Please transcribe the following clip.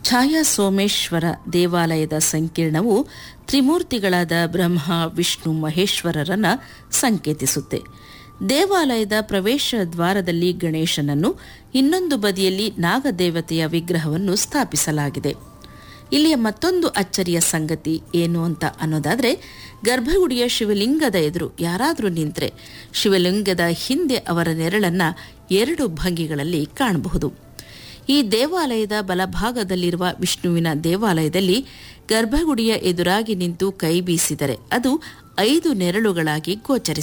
ಛಾಯಾ ಸೋಮೇಶ್ವರ ದೇವಾಲಯದ ಸಂಕೀರ್ಣವು ತ್ರಿಮೂರ್ತಿಗಳಾದ ಬ್ರಹ್ಮ ವಿಷ್ಣು ಮಹೇಶ್ವರರನ್ನ ಸಂಕೇತಿಸುತ್ತೆ ದೇವಾಲಯದ ಪ್ರವೇಶ ದ್ವಾರದಲ್ಲಿ ಗಣೇಶನನ್ನು ಇನ್ನೊಂದು ಬದಿಯಲ್ಲಿ ನಾಗದೇವತೆಯ ವಿಗ್ರಹವನ್ನು ಸ್ಥಾಪಿಸಲಾಗಿದೆ ಇಲ್ಲಿಯ ಮತ್ತೊಂದು ಅಚ್ಚರಿಯ ಸಂಗತಿ ಏನು ಅಂತ ಅನ್ನೋದಾದ್ರೆ ಗರ್ಭಗುಡಿಯ ಶಿವಲಿಂಗದ ಎದುರು ಯಾರಾದರೂ ನಿಂತ್ರೆ ಶಿವಲಿಂಗದ ಹಿಂದೆ ಅವರ ನೆರಳನ್ನ ಎರಡು ಭಂಗಿಗಳಲ್ಲಿ ಕಾಣಬಹುದು ಈ ದೇವಾಲಯದ ಬಲಭಾಗದಲ್ಲಿರುವ ವಿಷ್ಣುವಿನ ದೇವಾಲಯದಲ್ಲಿ ಗರ್ಭಗುಡಿಯ ಎದುರಾಗಿ ನಿಂತು ಕೈ ಬೀಸಿದರೆ ಅದು ಐದು ನೆರಳುಗಳಾಗಿ ಗೋಚರಿಸುತ್ತದೆ